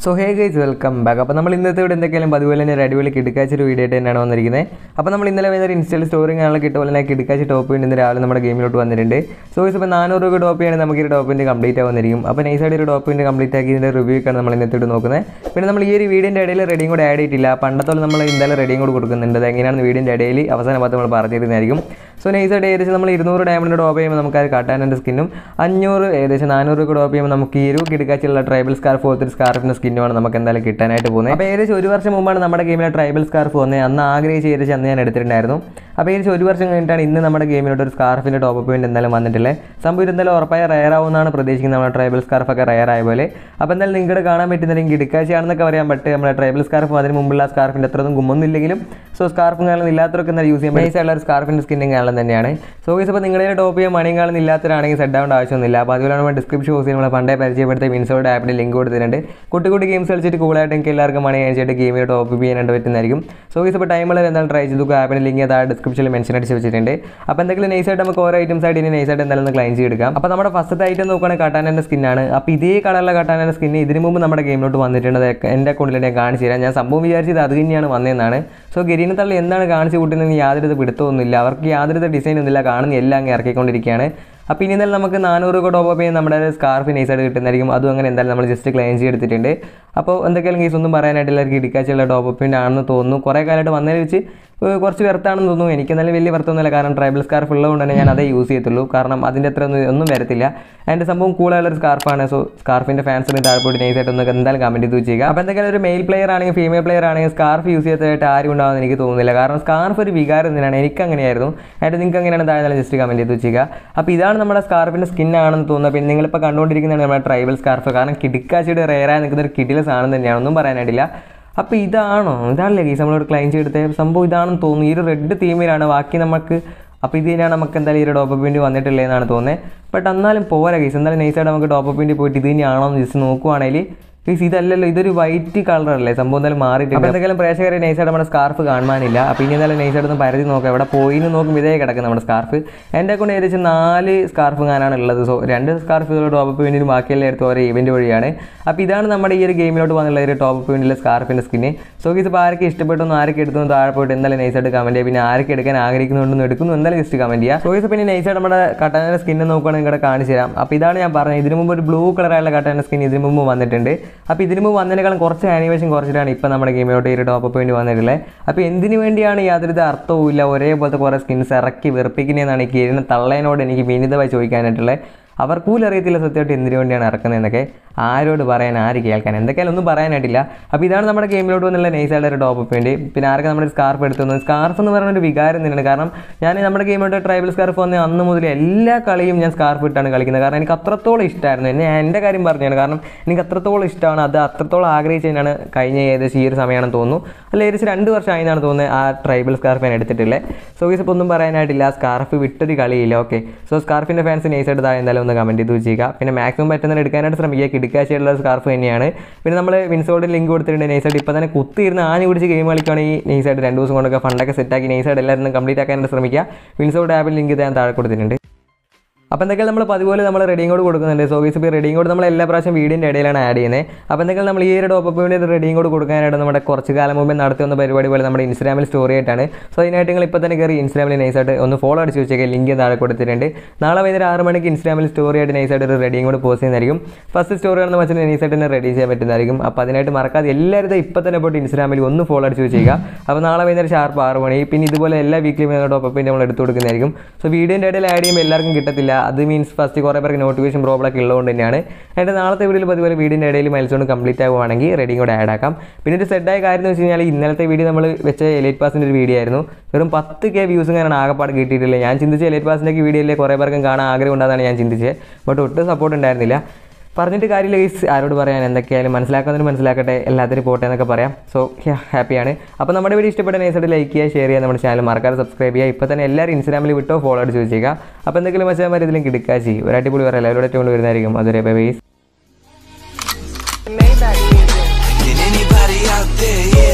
So hey guys welcome back അപ്പോൾ നമ്മൾ ഇന്നത്തെ ഇവിടെ എന്തൊക്കെയാലും അതുപോലെ തന്നെ ഒരു അടിപൊളി കിടക്കാച്ചൊരു വീഡിയോ ആയിട്ട് തന്നെയാണ് വന്നിരിക്കുന്നത് അപ്പോൾ നമ്മൾ ഇന്നലെ വൈകുന്നേരം ഇൻസ്റ്റയിൽ സ്റ്റോറി കാണാൻ കിട്ടുമ്പോൾ തന്നെ കിടക്കാച്ച് ടോപ്പ് ഇന്ന് രാവിലെ നമ്മുടെ ഗെയിമിലോട്ട് വന്നിട്ടുണ്ട് സോ ഗൈസ് ഇപ്പോൾ നാനൂറ് രൂപ ടോപ്പ് ചെയ്യണമെങ്കിൽ നമുക്ക് ഈ ടോപ്പിൻ്റെ കംപ്ലീറ്റ് ആവുന്നിരിക്കും അപ്പോൾ നൈസായിട്ട് ഒരു ടോപ്പിൻ്റെ കംപ്ലീറ്റ് ആക്കി ഇതിൻ്റെ റിവ്യൂ ആണ് നമ്മൾ ഇന്നത്തെ ഇവിടെ നോക്കുന്നത് പിന്നെ നമ്മൾ ഈ ഒരു വീഡിയോൻ്റെ ഇടയിൽ റെഡിയും കൂടെ ആഡ് ചെയ്തിട്ടില്ല പണ്ടത്തോളം നമ്മൾ എന്തായാലും റെഡിയും കൂടെ കൊടുക്കുന്നുണ്ട് അത് എങ്ങനെയാണ് വീഡിയോൻ്റെ ഇടയിൽ അവസാന ഭാഗത്ത് നമ്മൾ പറഞ്ഞിരുന്നതായിരിക്കും സോ നൈസായിട്ട് ഏകദേശം നമ്മൾ ഇരുന്നൂറ് ഡയമണ്ട് ടോപ്പ് ചെയ്യുമ്പോൾ നമുക്ക് അത് കാട്ടാനൻ്റെ സ്കിന്നും അഞ്ഞൂറ് ഏകദേശം നാനൂറ് രൂപ ടോപ്പ് ചെയ്യുമ്പോൾ നമുക്ക് ഈ ഒരു കിടക്കാച്ചുള്ള ട്രൈബൽ സ്കാർഫ് പോലത്തെ സ്കാർഫിൻ്റെ സ്കിന്നുമാണ് നമുക്ക് എന്തായാലും കിട്ടാനായിട്ട് പോകുന്നത് അപ്പോൾ ഏകദേശം ഒരു വർഷം മുമ്പാണ് നമ്മുടെ ഗെയിമിലെ ട്രൈബൽ സ്കാർഫ് വന്നത് അന്ന് ആഗ്രഹിച്ച് ഏകദേശം അന്ന് ഞാൻ എടുത്തിട്ടുണ്ടായിരുന്നു അപ്പോൾ ഏകദേശം ഒരു വർഷം കഴിഞ്ഞിട്ടാണ് ഇന്ന് നമ്മുടെ ഗെയിമിലോട്ട് ഒരു സ്കാർഫിൻ്റെ ടോപ്പ് പോയിന്റ് എന്തായാലും വന്നിട്ടില്ലേ സംഭവം ഇത് എന്തായാലും ഉറപ്പായ റയർ ആവുമെന്നാണ് പ്രതീക്ഷിക്കുന്നത് നമ്മുടെ ട്രൈബൽ സ്കാർഫൊക്കെ റയർ ആയ പോലെ അപ്പോൾ എന്തായാലും നിങ്ങൾക്ക് കാണാൻ പറ്റുന്നില്ലെങ്കിൽ കിടക്കാഴ്ചയാണെന്നൊക്കെ പറയാൻ പറ്റും നമ്മുടെ ട്രൈബൽ സ്കാർഫ് അതിന് മുമ്പുള്ള സ്കാർഫിൻ്റെ അത്രയൊന്നും ഗുമ്മൊന്നുമില്ലെങ്കിലും സോ സ്കാർഫും കാണുന്ന ഇല്ലാത്തവർക്ക് എന്തായാലും യൂസ് ചെയ്യാൻ ബേസ് ആയിട്ടുള്ള ഒരു സ്കാർഫിൻ്റെ സ്കിന്നും കാണാൻ തന്നെയാണ് സോ ഗൈസ് അപ്പോൾ നിങ്ങളുടെ ടോപ്പ് ചെയ്യാൻ മണിയും കാണുന്ന ഇല്ലാത്തവരാണെങ്കിൽ സെറ്റ് ആവേണ്ട ആവശ്യമൊന്നുമില്ല അപ്പോൾ അതുപോലെ നമ്മൾ ഡിസ്ക്രിപ്ഷൻ ബോക്സിൽ നമ്മൾ പണ്ടേ പരിചയപ്പെടുത്തിയ വിൻസോയുടെ ആപ്പിൻ്റെ ലിങ്ക് കൊടുത്തിട്ടുണ്ട് കുട്ടി കുട്ടി ഗെയിംസ് കളിച്ചിട്ട് കൂളായിട്ട് എനിക്ക് എല്ലാവർക്കും മണി കഴിച്ചിട്ട് ഗെയിമിൽ ടോപ്പ് ചെയ്യാനായിട്ട് പറ്റുന്നതായിരിക്കും സോ ഗൈസ് ഇപ്പോൾ ടൈമുള്ള എന്തായാലും ട്രൈ ചെയ്തു ആപ്പിൻ്റെ ലിങ്ക് അതാ ഡിസ്ക്രിപ്ഷനിൽ മെൻഷൻ അടിച്ച് വെച്ചിട്ടുണ്ട് അപ്പോൾ എന്തെങ്കിലും നൈസായിട്ട് നമുക്ക് ഓരോ ഐറ്റംസ് ആയിട്ട് ഇനി നൈസായിട്ട് എന്തായാലും ഒന്ന് ക്ലൈം ചെയ്തെടുക്കാം അപ്പോൾ നമ്മുടെ ഫസ്റ്റത്തെ ഐറ്റം നോക്കുകയാണെങ്കിൽ കട്ടാനൻ്റെ സ്കിന്നാണ് അപ്പോൾ ഇതേ കളറിലെ കട്ടാനൻ്റെ സ്കിന്ന് ഇതിന് മുമ്പ് നമ്മുടെ ഗെയിമിലോട്ട് വന്നിട്ടുണ്ട് അത് എൻ്റെ അക്കൗണ്ടിൽ ഞാൻ കാണിച്ചു തരാം ഞാൻ സംഭവം വിചാരിച്ചത് അത് തന്നെയാണ് വന്നതെന്നാണ് സോ ഗരീനെ തള്ളി എന്താണ് കാണിച്ചു കൂട്ടുന്നതെന്ന് യാതൊരു പിടുത്തമൊന്നുമില്ല അവർക്ക് യാതൊരു ഡിസൈൻ ഒന്നുമില്ല കാണുന്ന എല്ലാം അങ്ങ് ഇറക്കിക്കൊണ്ടിരിക്കുകയാണ് അപ്പോൾ ഇനി എന്തായാലും നമുക്ക് നാനൂറ് രൂപ ടോപ്പ് ചെയ്യുന്ന നമ്മുടെ സ്കാർഫ് നൈസായിട്ട് കിട്ടുന്നതായിരിക്കും അതും അങ്ങനെ എന്തായാലും നമ്മൾ ജസ്റ്റ് ക്ലെയിം ചെയ്തെടുത്തിട്ടുണ്ട് അപ്പോൾ എന്തൊക്കെയാലും കേസ് ഒന്നും പറയാനായിട്ട് എല്ലാവർക്കും ഇടിക്കാച്ചുള്ള ടോപ്പ് അപ്പിൻ്റെ ആണെന്ന് തോന്നുന്നു കുറേ കാലമായിട്ട് വന്നതിൽ വെച്ച് ഏഹ് കുറച്ച് വെറുത്താണെന്ന് തോന്നുന്നു എനിക്ക് എന്നാലും വലിയ വെറുത്തൊന്നുമില്ല കാരണം ട്രൈബൽ സ്കാർഫ് ഉള്ളതുകൊണ്ട് തന്നെ ഞാൻ അതേ യൂസ് ചെയ്യത്തുള്ളൂ കാരണം അതിൻ്റെ അത്ര ഒന്നും ഒന്നും വരത്തില്ല അതിൻ്റെ സംഭവം കൂളായുള്ള ഒരു സ്കാർഫാണ് സോ സ്കാർഫിൻ്റെ ഫാൻസിന് താഴെപ്പോയിട്ട് നൈസായിട്ട് ഒന്ന് എന്തായാലും കമൻറ്റ് ചെയ്ത് ചെയ്യുക അപ്പോൾ എന്തെങ്കിലും ഒരു മെയിൽ പ്ലെയർ ആണെങ്കിൽ ഫീമെയിൽ പ്ലെയർ ആണെങ്കിൽ സ്കാർഫ് യൂസ് ചെയ്തതായിട്ട് ആരും ഉണ്ടാകുമെന്ന് എനിക്ക് തോന്നുന്നില്ല കാരണം സ്കാർഫ് ഒരു വികാരം തന്നെയാണ് എനിക്ക് അങ്ങനെയായിരുന്നു ആയിട്ട് നിങ്ങൾക്ക് അങ്ങനെയാണ് താഴെ ജസ്റ്റ് കമൻറ്റ് ചെയ്ത് ചെയ്യുക അപ്പോൾ ഇതാണ് നമ്മുടെ സ്കാർഫിൻ്റെ സ്കിൻ ആണെന്ന് തോന്നുന്നത് പിന്നെ നിങ്ങളിപ്പോൾ കണ്ടുകൊണ്ടിരിക്കുന്നതാണ് നമ്മുടെ ട്രൈബൽ സ്കാർഫ് കാരണം കിടിക്കാച്ചിയുടെ റെയറായി നിൽക്കുന്ന ഒരു കിടില സാധനം തന്നെയാണ് ഒന്നും പറയാനായിട്ടില്ല അപ്പോൾ ഇതാണോ ഇതാണല്ലേ ഗീസ് നമ്മളോട് ക്ലൈം ചെയ്തെടുത്ത സംഭവം ഇതാണെന്ന് തോന്നുന്നു ഈ ഒരു റെഡ് തീമിലാണ് ബാക്കി നമുക്ക് അപ്പോൾ ഇത് തന്നെയാണ് നമുക്ക് എന്തായാലും ഈ ഒരു ടോപ്പ് വേണ്ടി വന്നിട്ടുള്ളതെന്നാണ് തോന്നുന്നത് ബട്ട് എന്നാലും പോരാ ഗീസ് എന്തായാലും നൈസായിട്ട് നമുക്ക് ടോപ്പ് വേണ്ടി പോയിട്ട് ഇത് തന്നെയാണോ എന്ന് ജസ്റ്റ് നോക്കുവാണെങ്കിൽ ഗീസ് ഇതല്ലല്ലോ ഇതൊരു വൈറ്റ് കളറല്ലേ സംഭവം എന്തായാലും മാറിയിട്ടുണ്ട് അപ്പോൾ എന്തെങ്കിലും പ്രേക്ഷകരെ നൈസായിട്ട് നമ്മുടെ സ്കാർഫ് കാണാനില്ല അപ്പോൾ ഇനി എന്തായാലും നൈസായിട്ട് ഒന്ന് പരതി നോക്കാം എവിടെ പോയി എന്ന് നോക്കുമ്പോൾ ഇതേ കിടക്കും നമ്മുടെ സ്കാർഫ് എൻ്റെ കൊണ്ട് ഏകദേശം നാല് സ്കാർഫ് കാണാണ് ഉള്ളത് സോ രണ്ട് സ്കാർഫ് ഇതോട് ടോപ്പ് വേണ്ടി ബാക്കിയെല്ലാം എടുത്ത് ഓരോ ഇവൻറ്റ് വഴിയാണ് അപ്പോൾ ഇതാണ് നമ്മുടെ ഈ ഒരു ഗെയിമിലോട്ട് വന്നുള്ള ഒരു ടോപ്പ് വേണ്ടിയുള്ള സ്കാർഫിൻ്റെ സ്കിന്ന് സോ ഗീസ് ഇപ്പോൾ ആർക്ക് ഇഷ്ടപ്പെട്ടൊന്നും ആർക്ക് എടുത്തു താഴെ പോയിട്ട് എന്തായാലും നൈസായിട്ട് കമൻറ്റ് ചെയ്യുക പിന്നെ ആർക്ക് എടുക്കാൻ ആഗ്രഹിക്കുന്നുണ്ടെന്ന് എടുക്കുന്നു എന്തായാലും ജസ്റ്റ് കമൻറ്റ് ചെയ്യുക സോ ഗീസ് പിന്നെ നൈസായിട്ട് നമ്മുടെ കട്ടാനയുടെ സ്കിന്ന് നോക്കുകയാണെങ്കിൽ ഇവിടെ കാണിച്ചു തരാം അപ്പോൾ ഇതാണ് ഞാൻ പറഞ്ഞത് ഇതിന് മുമ്പ് ഒരു ബ്ലൂ കളറായുള്ള കട്ടാന സ്കിൻ ഇതിന് മുമ്പ് വന്നിട്ടുണ്ട് അപ്പോൾ ഇതിന് മുമ്പ് വന്നതിനേക്കാളും കുറച്ച് ആനിമേഷൻ കുറച്ചിട്ടാണ് ഇപ്പോൾ നമ്മുടെ ഗെയിമിലോട്ട് ഈ ഒരു ടോപ്പ് വേണ്ടി വന്നിട്ടുള്ളത് അപ്പോൾ എന്തിനു വേണ്ടിയാണ് യാതൊരു അർത്ഥവും ഇല്ല ഒരേപോലത്തെ കുറേ സ്കിൻസ് ഇറക്കി വെറുപ്പിക്കുന്നതെന്നാണ് ഈ കിരിന് തള്ളേനോട് എനിക്ക് വിനിതമായി ചോദിക്കാനായിട്ടുള്ളത് അവർ പോലും അറിയത്തില്ല സത്യമായിട്ട് എന്തിനു വേണ്ടിയാണ് ഇറക്കുന്നതെന്നൊക്കെ ആരോട് പറയാൻ ആര് കേൾക്കാൻ എന്തൊക്കെയാലും ഒന്നും പറയാനായിട്ടില്ല അപ്പോൾ ഇതാണ് നമ്മുടെ ഗെയിമിലോട്ട് വന്നുള്ള നൈസായിട്ട് ഒരു ടോപ്പ് വേണ്ടി പിന്നെ ആർക്ക് നമ്മുടെ സ്കാർഫ് എടുത്തു വന്നത് സ്കാർഫ് എന്ന് പറയുന്ന ഒരു വികാരം തന്നെയാണ് കാരണം ഞാൻ നമ്മുടെ ഗെയിമിലോട്ട് ട്രൈബൽ സ്കാർഫ് വന്ന അന്ന് മുതൽ എല്ലാ കളിയും ഞാൻ സ്കാർഫ് ഇട്ടാണ് കളിക്കുന്നത് കാരണം എനിക്ക് അത്രത്തോളം ഇഷ്ടമായിരുന്നു എന്നെ എൻ്റെ കാര്യം പറഞ്ഞാണ് കാരണം എനിക്ക് അത്രത്തോളം ഇഷ്ടമാണ് അത് അത്രത്തോളം ആഗ്രഹിച്ച് തന്നെയാണ് കഴിഞ്ഞ ഏകദേശം ഈ ഒരു സമയമാണെന്ന് തോന്നുന്നു അല്ല ഏകദേശം രണ്ട് വർഷം ആയെന്നാണ് തോന്നുന്നത് ആ ട്രൈബൽ സ്കാർഫ് ഞാൻ എടുത്തിട്ടില്ലേ സോ ഗീസ് ഇപ്പോൾ ഒന്നും പറയാനായിട്ടില്ല സ്കാർഫ് വിട്ടൊരു കളിയില്ല ഓക്കെ സോ സ്കാർഫിൻ്റെ ഫാൻസ് നൈസായിട്ട് താഴെ എന്തായാലും ഒന്ന് കമൻറ്റ് ചെയ്ത് ചെയ്യുക പിന്നെ മാക്സിമം പറ്റുന്ന എടുക്കാനായിട്ട് ശ്രമിക്കുക കിടക്കാഴ്ചയുള്ള സ്കാർഫ് തന്നെയാണ് പിന്നെ നമ്മൾ വിൻസോഡിൽ ലിങ്ക് കൊടുത്തിട്ടുണ്ട് നൈസായിട്ട് ഇപ്പോൾ തന്നെ കുത്തിയിരുന്ന് ആഞ്ഞ് പിടിച്ച് ഗെയിം കളിക്കുകയാണെങ്കിൽ നൈസായിട്ട് രണ്ട് ദിവസം കൊണ്ടൊക്കെ ഫണ്ടൊക്കെ സെറ്റാക്കി നൈസായിട്ട് എല്ലാവരും കംപ്ലീറ്റ് ആക്കാനായിട്ട് ശ്രമിക്കുക വിൻസോഡ് ആപ്പിൽ ലിങ്ക് ഞാൻ താഴെ കൊടുത്തിട്ടുണ്ട് അപ്പോൾ എന്തൊക്കെയാണ് നമ്മൾ പതുപോലെ നമ്മൾ റെഡിയും കോഡ് കൊടുക്കുന്നുണ്ട് സോ ഗീസ് ഇപ്പോൾ റെഡിയും കോഡ് നമ്മൾ എല്ലാ പ്രാവശ്യം വീഡിയോൻ്റെ ഇടയിലാണ് ആഡ് ചെയ്യുന്നത് അപ്പോൾ എന്തൊക്കെയാണ് നമ്മൾ ഈ ഒരു ടോപ്പ് വേണ്ടി റെഡിയും കോഡ് കൊടുക്കാനായിട്ട് നമ്മുടെ കുറച്ച് കാലം മുമ്പേ നടത്തി വന്ന പരിപാടി പോലെ നമ്മുടെ ഇൻസ്റ്റാഗ്രാമിൽ സ്റ്റോറി ആയിട്ടാണ് സോ അതിനായിട്ട് നിങ്ങൾ ഇപ്പോൾ തന്നെ കയറി ഇൻസ്റ്റാഗ്രാമിൽ നൈസായിട്ട് ഒന്ന് ഫോളോ അടിച്ച് വെച്ചേക്കാം ലിങ്ക് താഴെ കൊടുത്തിട്ടുണ്ട് നാളെ വൈകുന്നേരം ആറ് മണിക്ക് ഇൻസ്റ്റാഗ്രാമിൽ സ്റ്റോറി ആയിട്ട് നൈസായിട്ട് ഒരു റെഡിയും കോഡ് പോസ്റ്റ് ചെയ്യുന്നതായിരിക്കും ഫസ്റ്റ് സ്റ്റോറി ആണെന്ന് വെച്ചാൽ നൈസായിട്ട് തന്നെ റെഡി ചെയ്യാൻ പറ്റുന്നതായിരിക്കും അപ്പോൾ അതിനായിട്ട് മറക്കാതെ എല്ലാവരും ഇപ്പോൾ തന്നെ പോയിട്ട് ഇൻസ്റ്റാഗ്രാമിൽ ഒന്ന് ഫോളോ അടിച്ച് വെച്ചേക്കുക അപ്പോൾ നാളെ വൈകുന്നേരം ഷാർപ്പ് ആറ് മണി പിന്നെ ഇതുപോലെ എല്ലാ വീക്കിലും ടോപ്പ് പിന്നെ നമ്മൾ എടുത്തു കൊടുക്കുന്നതായിരിക്കും സോ വീഡിയോൻ്റെ ഇടയിൽ ആഡ് ചെയ്യുമ്പോൾ എല്ലാവർക്കും കിട്ടത്തില്ല അത് മീൻസ് ഫസ്റ്റ് കുറേ പേർക്ക് നോട്ടിഫിക്കേഷൻ പ്രോബ്ലം ഒക്കെ ഉള്ളതുകൊണ്ട് തന്നെയാണ് അതിൻ്റെ നാളത്തെ വീഡിയോയിൽ പതുപോലെ വീഡിയോൻ്റെ ഇടയിൽ മൈൽസോൺ കംപ്ലീറ്റ് ആവുകയാണെങ്കിൽ റെഡിയും കൂടെ ആഡ് ആക്കാം പിന്നെ ഒരു സെറ്റായ കാര്യം എന്ന് വെച്ച് കഴിഞ്ഞാൽ ഇന്നലത്തെ വീഡിയോ നമ്മൾ വെച്ച എലൈറ്റ് പാസിൻ്റെ ഒരു വീഡിയോ ആയിരുന്നു വെറും പത്ത് കെ വ്യൂസും കാരണം ആകപ്പാട് കിട്ടിയിട്ടില്ല ഞാൻ ചിന്തിച്ച എലൈറ്റ് പാസിൻ്റെ വീഡിയോയിലെ കുറേ പേർക്കും കാണാൻ ആഗ്രഹം ഉണ്ടാകുന്നതാണ് ഞാൻ ചിന്തിച്ചത് ബട്ട് ഒട്ടും സപ്പോർട്ട് ഉണ്ടായിരുന്നില്ല പറഞ്ഞിട്ട് കാര്യമില്ല ഗൈസ് ആരോട് പറയാൻ എന്തൊക്കെയായാലും മനസ്സിലാക്കുന്നതിന് മനസ്സിലാക്കട്ടെ എല്ലാത്തിനും പോട്ടെ എന്നൊക്കെ പറയാം സോ ഹാപ്പിയാണ് അപ്പോൾ നമ്മുടെ വീഡിയോ ഇഷ്ടപ്പെട്ട നൈസായിട്ട് ലൈക്ക് ചെയ്യുക ഷെയർ ചെയ്യുക നമ്മുടെ ചാനൽ മറക്കാതെ സബ്സ്ക്രൈബ് ചെയ്യുക ഇപ്പോൾ തന്നെ എല്ലാവരും ഇൻസ്റ്റാഗ്രാമിൽ വിട്ടോ ഫോളോ അടിച്ച് വെച്ചേക്കുക അപ്പോൾ എന്തെങ്കിലും മച്ചാമാർ ഇതിലും കിടക്കുക ചെയ്യും ഒരു അടിപൊളി പറയാം എല്ലാവരുടെ ഏറ്റവും വരുന്നതായിരിക്കും അതുവരെ bye Can anybody out there, yeah?